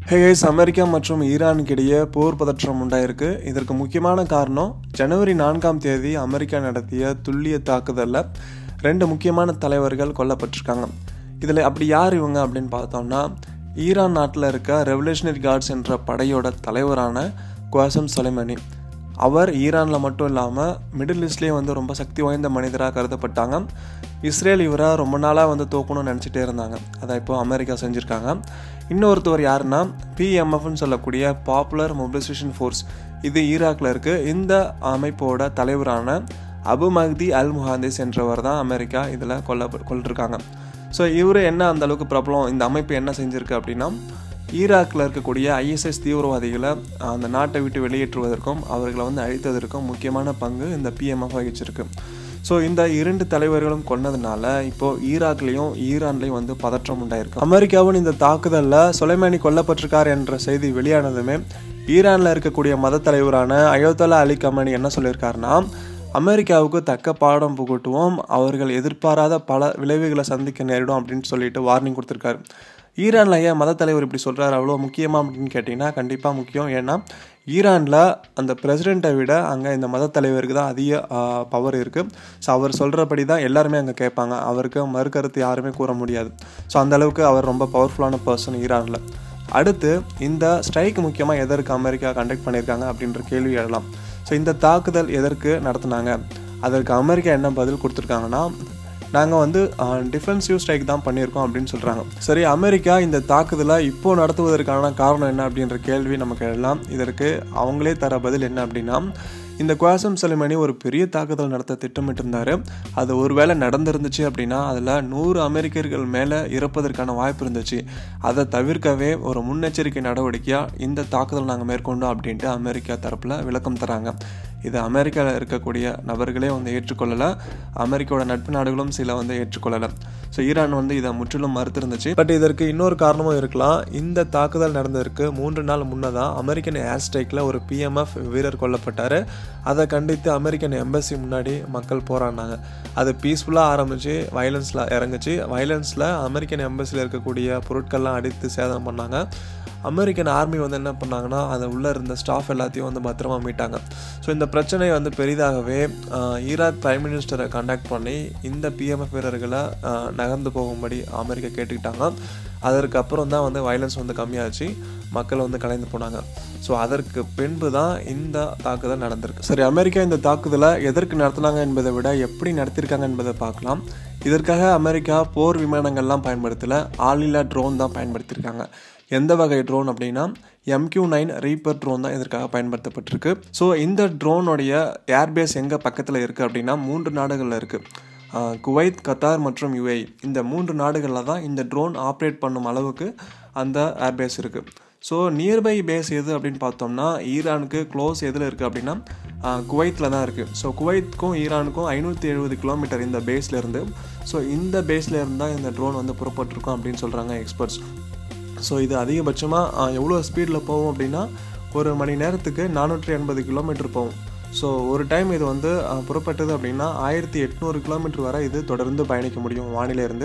has America மற்றும் ஈரானுக்கு இடையே போர் பதற்றம் உண்டாயிருக்கு இதற்கு முக்கியமான காரணம் ஜனவரி நான்காம் தேதி அமெரிக்கா நடத்திய துல்லிய தாக்குதலில் ரெண்டு முக்கியமான தலைவர்கள் கொல்லப்பட்டிருக்காங்க இதில் அப்படி யார் இவங்க அப்படின்னு பார்த்தோம்னா ஈரான் நாட்டில் இருக்க ரெவல்யூஷனரி கார்ட்ஸ் என்ற படையோட தலைவரான குவாசம் சொலைமனி அவர் ஈரானில் மட்டும் இல்லாமல் மிடில் ஈஸ்ட்லேயே வந்து ரொம்ப சக்தி வாய்ந்த மனிதராக கருதப்பட்டாங்க இஸ்ரேல் இவரை ரொம்ப நாளாக வந்து தோக்கணும்னு நினச்சிட்டே இருந்தாங்க அதை இப்போ அமெரிக்கா செஞ்சுருக்காங்க இன்னொருத்தவர் யாருன்னா பிஎம்எஃப்னு சொல்லக்கூடிய பாப்புலர் மொபிலைசேஷன் ஃபோர்ஸ் இது ஈராக்கில் இருக்குது இந்த அமைப்போட தலைவரான அபு மஹ்தி அல் முஹாந்திஸ் என்றவர் தான் அமெரிக்கா இதில் கொல்ல கொண்டிருக்காங்க ஸோ இவர் என்ன அந்த அளவுக்கு பிரபலம் இந்த அமைப்பு என்ன செஞ்சுருக்கு அப்படின்னா ஈராக்கில் இருக்கக்கூடிய ஐஎஸ்எஸ் தீவிரவாதிகளை அந்த நாட்டை விட்டு வெளியேற்றுவதற்கும் அவர்களை வந்து அழித்ததற்கும் முக்கியமான பங்கு இந்த பிஎம்எஃப் வகிச்சிருக்கு ஸோ இந்த இரண்டு தலைவர்களும் கொண்டதுனால இப்போது ஈராக்லேயும் ஈரான்லேயும் வந்து பதற்றம் உண்டாயிருக்கு அமெரிக்காவும் இந்த தாக்குதலில் சொலைமானி கொல்லப்பட்டிருக்கார் என்ற செய்தி வெளியானதுமே ஈரானில் இருக்கக்கூடிய மத தலைவரான அயோத்தலா அலி கமனி என்ன சொல்லியிருக்காருன்னா அமெரிக்காவுக்கு தக்க பாடம் புகட்டுவோம் அவர்கள் எதிர்பாராத பல விளைவுகளை சந்திக்க நேரிடும் அப்படின்னு சொல்லிட்டு வார்னிங் கொடுத்துருக்காரு ஈரானில் ஏன் மத தலைவர் இப்படி சொல்கிறார் அவ்வளோ முக்கியமாக அப்படின்னு கேட்டிங்கன்னா கண்டிப்பாக முக்கியம் ஏன்னா ஈரானில் அந்த பிரசிடெண்ட்டை விட அங்கே இந்த மத தலைவருக்கு தான் அதிக பவர் இருக்குது ஸோ அவர் சொல்கிறபடி தான் எல்லாருமே அங்கே கேட்பாங்க அவருக்கு மறுக்கருத்து யாருமே கூற முடியாது ஸோ அந்தளவுக்கு அவர் ரொம்ப பவர்ஃபுல்லான பர்சன் ஈரானில் அடுத்து இந்த ஸ்ட்ரைக் முக்கியமாக எதற்கு அமெரிக்கா கண்டக்ட் பண்ணியிருக்காங்க அப்படின்ற கேள்வி எழலாம் ஸோ இந்த தாக்குதல் எதற்கு நடத்துனாங்க அதற்கு அமெரிக்கா என்ன பதில் கொடுத்துருக்காங்கன்னா நாங்கள் வந்து டிஃபென்சிவ் ஸ்ட்ரைக் தான் பண்ணியிருக்கோம் அப்படின்னு சொல்கிறாங்க சரி அமெரிக்கா இந்த தாக்குதலை இப்போ நடத்துவதற்கான காரணம் என்ன அப்படின்ற கேள்வி நமக்கு எழலாம் இதற்கு அவங்களே தர பதில் என்ன அப்படின்னா இந்த குவாசம் சலிமணி ஒரு பெரிய தாக்குதல் நடத்த திட்டமிட்டிருந்தார் அது ஒருவேளை நடந்திருந்துச்சு அப்படின்னா அதில் நூறு அமெரிக்கர்கள் மேலே இறப்பதற்கான வாய்ப்பு இருந்துச்சு அதை தவிர்க்கவே ஒரு முன்னெச்சரிக்கை நடவடிக்கையாக இந்த தாக்குதல் நாங்கள் மேற்கொண்டோம் அப்படின்ட்டு அமெரிக்கா தரப்பில் விளக்கம் தராங்க இது அமெரிக்காவில் இருக்கக்கூடிய நபர்களே வந்து ஏற்றுக்கொள்ளலை அமெரிக்காவோட நட்பு நாடுகளும் சில வந்து ஏற்றுக்கொள்ளலை ஸோ ஈரான் வந்து இதை முற்றிலும் மறுத்திருந்துச்சு பட் இதற்கு இன்னொரு காரணமும் இருக்கலாம் இந்த தாக்குதல் நடந்ததற்கு மூன்று நாள் முன்னதாக அமெரிக்கன் ஏர் ஸ்ட்ரைக்கில் ஒரு பிஎம்எஃப் வீரர் கொல்லப்பட்டார் அதை கண்டித்து அமெரிக்கன் எம்பசி முன்னாடி மக்கள் போராடினாங்க அது பீஸ்ஃபுல்லாக ஆரம்பித்து வயலன்ஸில் இறங்குச்சு வயலன்ஸில் அமெரிக்கன் எம்பசியில் இருக்கக்கூடிய பொருட்கள்லாம் அடித்து சேதம் பண்ணாங்க அமெரிக்கன் ஆர்மி வந்து என்ன பண்ணாங்கன்னா அது உள்ளே இருந்த ஸ்டாஃப் எல்லாத்தையும் வந்து பத்திரமா மீட்டாங்க ஸோ இந்த பிரச்சனை வந்து பெரிதாகவே ஈராக் பிரைம் மினிஸ்டரை கான்டாக்ட் பண்ணி இந்த பிஎம்எஃப் வீரர்களை நகர்ந்து போகும்படி அமெரிக்கா கேட்டுக்கிட்டாங்க அதற்கு அப்புறம் தான் வந்து வயலன்ஸ் வந்து கம்மியாச்சு மக்கள் வந்து கலைந்து போனாங்க ஸோ அதற்கு பின்பு தான் இந்த தாக்குதல் நடந்திருக்கு சரி அமெரிக்கா இந்த தாக்குதலை எதற்கு நடத்தினாங்க என்பதை விட எப்படி நடத்தியிருக்காங்க என்பதை பார்க்கலாம் இதற்காக அமெரிக்கா போர் விமானங்கள்லாம் பயன்படுத்தலை ஆளில்லா ட்ரோன் தான் பயன்படுத்தியிருக்காங்க எந்த வகை ட்ரோன் அப்படின்னா எம்கியூ நைன் ரீப்பர் ட்ரோன் தான் இதற்காக பயன்படுத்தப்பட்டிருக்கு ஸோ இந்த ட்ரோனுடைய ஏர்பேஸ் எங்கே பக்கத்தில் இருக்குது அப்படின்னா மூன்று நாடுகளில் இருக்குது குவைத் கத்தார் மற்றும் யுஏ இந்த மூன்று நாடுகளில் தான் இந்த ட்ரோன் ஆப்ரேட் பண்ணும் அளவுக்கு அந்த ஏர்பேஸ் இருக்குது ஸோ நியர்பை பேஸ் எது அப்படின்னு பார்த்தோம்னா ஈரானுக்கு க்ளோஸ் எதில் இருக்குது அப்படின்னா குவைத்தில் தான் இருக்குது ஸோ குவைத்துக்கும் ஈரானுக்கும் ஐநூற்றி எழுபது கிலோமீட்டர் இந்த பேஸ்லேருந்து ஸோ இந்த பேஸ்லேருந்து தான் இந்த ட்ரோன் வந்து புறப்பட்டிருக்கோம் அப்படின்னு சொல்கிறாங்க எக்ஸ்பர்ட்ஸ் ஸோ இது அதிகபட்சமாக எவ்வளோ ஸ்பீடில் போகும் அப்படின்னா ஒரு மணி நேரத்துக்கு நானூற்றி எண்பது கிலோமீட்டர் போகும் ஸோ ஒரு டைம் இது வந்து புறப்பட்டது அப்படின்னா ஆயிரத்தி எட்நூறு கிலோமீட்டர் வரை இது தொடர்ந்து பயணிக்க முடியும் வானிலையிருந்து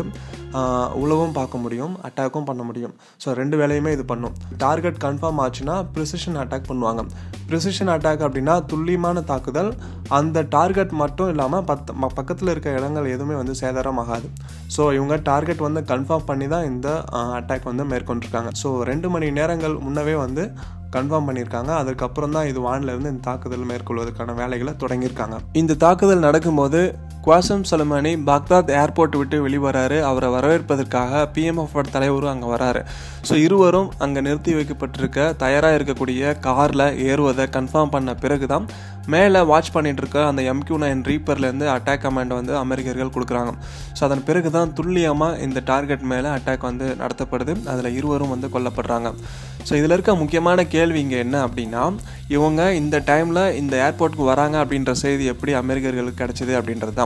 உழவும் பார்க்க முடியும் அட்டாக்கும் பண்ண முடியும் ஸோ ரெண்டு வேலையுமே இது பண்ணும் டார்கெட் கன்ஃபார்ம் ஆச்சுன்னா ப்ரிசிஷன் அட்டாக் பண்ணுவாங்க ப்ரிசிஷன் அட்டாக் அப்படின்னா துல்லியமான தாக்குதல் அந்த டார்கெட் மட்டும் இல்லாமல் பத் பக்கத்தில் இருக்க இடங்கள் எதுவுமே வந்து சேதாரமாகாது ஸோ இவங்க டார்கெட் வந்து கன்ஃபார்ம் பண்ணி தான் இந்த அட்டாக் வந்து மேற்கொண்டிருக்காங்க ஸோ ரெண்டு மணி நேரங்கள் முன்னவே வந்து கன்ஃபார்ம் பண்ணியிருக்காங்க அதுக்கப்புறம் தான் இது வானிலிருந்து இந்த தாக்குதல் மேற்கொள்வதற்கான வேலைகளை தொடங்கியிருக்காங்க இந்த தாக்குதல் நடக்கும்போது குவாசம் சலமானி பாக்தாத் ஏர்போர்ட் விட்டு வெளிவராரு அவரை வரவேற்பதற்காக பிஎம்எஃப் தலைவரும் அங்கே வராரு ஸோ இருவரும் அங்கே நிறுத்தி வைக்கப்பட்டிருக்க தயாராக இருக்கக்கூடிய காரில் ஏறுவதை கன்ஃபார்ம் பண்ண பிறகு தான் மேலே வாட்ச் பண்ணிட்டு இருக்க அந்த எம்கியூ நைன் ரீப்பர்லேருந்து அட்டாக் கமாண்ட் வந்து அமெரிக்கர்கள் கொடுக்குறாங்க ஸோ அதன் பிறகு தான் துல்லியமாக இந்த டார்கெட் மேலே அட்டாக் வந்து நடத்தப்படுது அதில் இருவரும் வந்து கொல்லப்படுறாங்க ஸோ இதில் இருக்க முக்கியமான கேள்வி இங்கே என்ன அப்படின்னா இவங்க இந்த டைமில் இந்த ஏர்போர்ட்டுக்கு வராங்க அப்படின்ற செய்தி எப்படி அமெரிக்கர்களுக்கு கிடைச்சிது அப்படின்றது தான்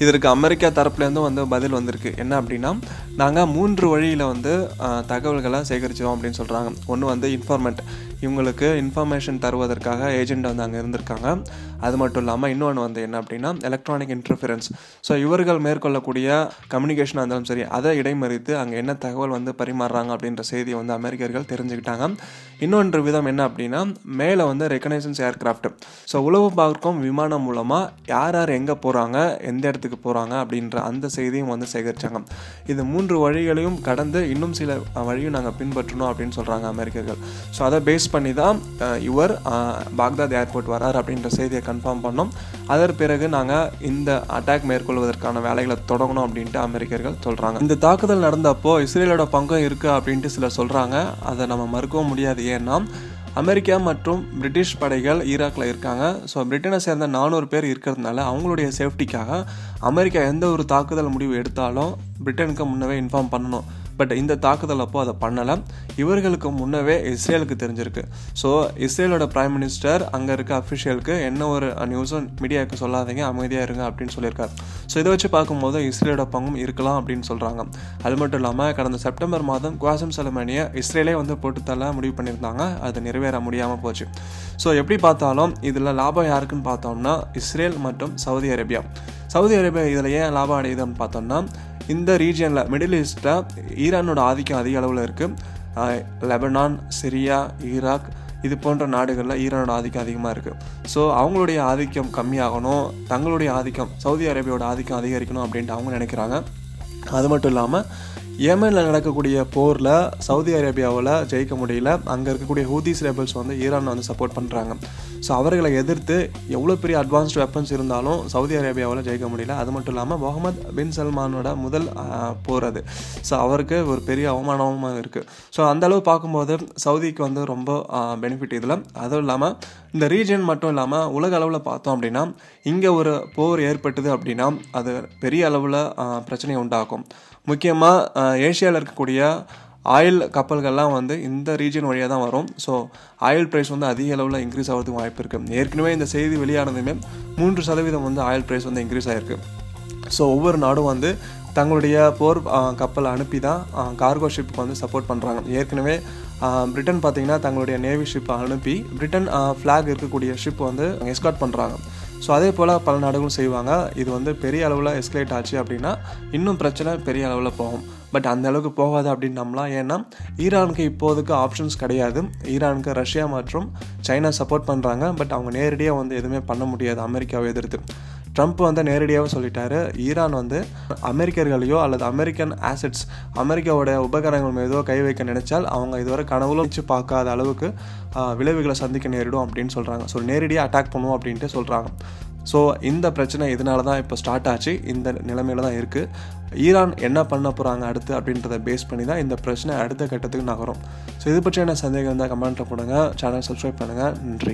இதற்கு அமெரிக்கா தரப்புலேருந்தும் வந்து பதில் வந்திருக்கு என்ன அப்படின்னா நாங்கள் மூன்று வழியில் வந்து ஆஹ், தகவல்களை சேகரித்தோம் அப்படின்னு சொல்கிறாங்க ஒன்று வந்து இன்ஃபார்மெண்ட் இவங்களுக்கு இன்ஃபர்மேஷன் தருவதற்காக ஏஜென்ட் வந்து அங்கே இருந்திருக்காங்க அது மட்டும் இல்லாமல் இன்னொன்று வந்து என்ன அப்படின்னா எலக்ட்ரானிக் இன்டர்ஃபியரன்ஸ் ஸோ இவர்கள் மேற்கொள்ளக்கூடிய கம்யூனிகேஷனாக இருந்தாலும் சரி அதை இடைமறித்து அங்கே என்ன தகவல் வந்து பரிமாறுறாங்க அப்படின்ற செய்தியை வந்து அமெரிக்கர்கள் தெரிஞ்சுக்கிட்டாங்க இன்னொன்று விதம் என்ன அப்படின்னா மேலே வந்து ரெக்கனைசன்ஸ் ஏர்கிராஃப்ட் ஸோ உளவு பார்க்கும் விமானம் மூலமாக யார் யார் எங்கே போகிறாங்க எந்த இடத்துக்கு போகிறாங்க அப்படின்ற அந்த செய்தியும் வந்து சேகரித்தாங்க இது மூன்று வழிகளையும் கடந்து இன்னும் சில அஹ், வழியும் நாங்கள் பின்பற்றணும் அப்படின்னு சொல்கிறாங்க அமெரிக்கர்கள் ஸோ அதை பேஸ் பண்ணி தான் அஹ், இவர் அஹ், பாக்தாத் ஏர்போர்ட் வரார் அப்படின்ற செய்தியை கன்ஃபார்ம் பண்ணோம் அதன் பிறகு நாங்கள் இந்த அட்டாக் மேற்கொள்வதற்கான வேலைகளை தொடங்கணும் அப்படின்ட்டு அமெரிக்கர்கள் சொல்கிறாங்க இந்த தாக்குதல் நடந்தப்போ இஸ்ரேலோட பங்கும் இருக்குது அப்படின்ட்டு சிலர் சொல்கிறாங்க அதை நம்ம மறுக்கவும் முடியாது ஏன்னா அமெரிக்கா மற்றும் பிரிட்டிஷ் படைகள் ஈராக்கில் இருக்காங்க ஸோ பிரிட்டனை சேர்ந்த நானூறு பேர் இருக்கிறதுனால அவங்களுடைய சேஃப்டிக்காக அமெரிக்கா எந்த ஒரு தாக்குதல் முடிவு எடுத்தாலும் பிரிட்டனுக்கு முன்னவே இன்ஃபார்ம் பண்ணணும் பட் இந்த தாக்குதல் அப்போ அதை பண்ணலை இவர்களுக்கு முன்னவே இஸ்ரேலுக்கு தெரிஞ்சிருக்கு ஸோ இஸ்ரேலோட பிரைம் மினிஸ்டர் அங்கே இருக்க அஃபிஷியலுக்கு என்ன ஒரு நியூஸும் மீடியாவுக்கு சொல்லாதீங்க அமைதியாக இருங்க அப்படின்னு சொல்லியிருக்காரு ஸோ இதை வச்சு பார்க்கும்போது இஸ்ரேலோட பங்கும் இருக்கலாம் அப்படின்னு சொல்கிறாங்க அது மட்டும் இல்லாமல் கடந்த செப்டம்பர் மாதம் குவாசம் செலமனியை இஸ்ரேலே வந்து போட்டு தள்ள முடிவு பண்ணியிருந்தாங்க அது நிறைவேற முடியாமல் போச்சு ஸோ எப்படி பார்த்தாலும் இதில் லாபம் யாருக்குன்னு பார்த்தோம்னா இஸ்ரேல் மற்றும் சவுதி அரேபியா சவுதி அரேபியா இதில் ஏன் லாபம் அடையுதுன்னு பார்த்தோம்னா இந்த ரீஜியனில் மிடில் ஈஸ்ட்டில் ஈரானோட ஆதிக்கம் அதிக அளவில் இருக்குது லெபனான் சிரியா ஈராக் இது போன்ற நாடுகளில் ஈரானோட ஆதிக்கம் அதிகமாக இருக்குது ஸோ அவங்களுடைய ஆதிக்கம் கம்மியாகணும் தங்களுடைய ஆதிக்கம் சவுதி அரேபியாவோட ஆதிக்கம் அதிகரிக்கணும் அப்படின்ட்டு அவங்க நினைக்கிறாங்க அது மட்டும் இல்லாமல் ஏமனில் நடக்கக்கூடிய போரில் சவுதி அரேபியாவில் ஜெயிக்க முடியல அங்கே இருக்கக்கூடிய ஹூதிஸ் ரேபிள்ஸ் வந்து ஈரான் வந்து சப்போர்ட் பண்ணுறாங்க ஸோ அவர்களை எதிர்த்து எவ்வளோ பெரிய அட்வான்ஸ்டு வெப்பன்ஸ் இருந்தாலும் சவுதி அரேபியாவில் ஜெயிக்க முடியல அது மட்டும் இல்லாமல் முகமது பின் சல்மானோட முதல் ஆஹ், போர் அது ஸோ அவருக்கு ஒரு பெரிய அவமானமும் இருக்குது ஸோ அந்த அளவு பார்க்கும்போது சவுதிக்கு வந்து ரொம்ப பெனிஃபிட் இதில் அதுவும் இல்லாமல் இந்த ரீஜன் மட்டும் இல்லாமல் உலக அளவில் பார்த்தோம் அப்படின்னா இங்கே ஒரு போர் ஏற்பட்டது அப்படின்னா அது பெரிய அளவில் பிரச்சனையை உண்டாக்கும் முக்கியமாக ஏஷியாவில் இருக்கக்கூடிய ஆயில் கப்பல்கள்லாம் வந்து இந்த ரீஜன் வழியாக தான் வரும் ஸோ ஆயில் ப்ரைஸ் வந்து அதிக அளவில் இன்க்ரீஸ் ஆகிறதுக்கு வாய்ப்பு இருக்குது ஏற்கனவே இந்த செய்தி வெளியானதுமே மூன்று சதவீதம் வந்து ஆயில் ப்ரைஸ் வந்து இன்க்ரீஸ் ஆகிருக்கு ஸோ ஒவ்வொரு நாடும் வந்து தங்களுடைய போர் ஆ, கப்பலை அனுப்பி தான் கார்கோ ஷிப்புக்கு வந்து சப்போர்ட் பண்ணுறாங்க ஏற்கனவே ஆ, பிரிட்டன் பார்த்தீங்கன்னா தங்களுடைய நேவி ஷிப்பை அனுப்பி பிரிட்டன் ஃப்ளாக் இருக்கக்கூடிய ஷிப் வந்து எஸ்கார்ட் பண்ணுறாங்க ஸோ அதே போல் பல நாடுகளும் செய்வாங்க இது வந்து பெரிய அளவில் எஸ்கலேட் ஆச்சு அப்படின்னா இன்னும் பிரச்சனை பெரிய அளவில் போகும் பட் அந்த அளவுக்கு போகாது அப்படின்னு நம்பலாம் ஏன்னா ஈரானுக்கு இப்போதைக்கு ஆப்ஷன்ஸ் கிடையாது ஈரானுக்கு ரஷ்யா மற்றும் சைனா சப்போர்ட் பண்ணுறாங்க பட் அவங்க நேரடியாக வந்து எதுவுமே பண்ண முடியாது அமெரிக்காவை எதிர்த்து ட்ரம்ப் வந்து நேரடியாகவே சொல்லிட்டாரு ஈரான் வந்து அமெரிக்கர்களையோ அல்லது அமெரிக்கன் ஆசெட்ஸ் அமெரிக்காவோட உபகரணங்கள் மீதோ கை வைக்க நினைச்சால் அவங்க இதுவரை கனவுல வச்சு பார்க்காத அளவுக்கு ஆஹ், விளைவுகளை சந்திக்க நேரிடும் அப்படின்னு சொல்கிறாங்க ஸோ நேரடியாக அட்டாக் பண்ணுவோம் அப்படின்ட்டு சொல்கிறாங்க ஸோ இந்த பிரச்சனை இதனால தான் இப்போ ஸ்டார்ட் ஆச்சு இந்த நிலைமையில தான் இருக்குது ஈரான் என்ன பண்ண போகிறாங்க அடுத்து அப்படின்றத பேஸ் பண்ணி தான் இந்த பிரச்சனை அடுத்த கட்டத்துக்கு நகரும் ஸோ இது பற்றியான சந்தேகம் இருந்தால் கமெண்ட்டில் போடுங்க சேனல் சப்ஸ்கிரைப் பண்ணுங்கள் நன்றி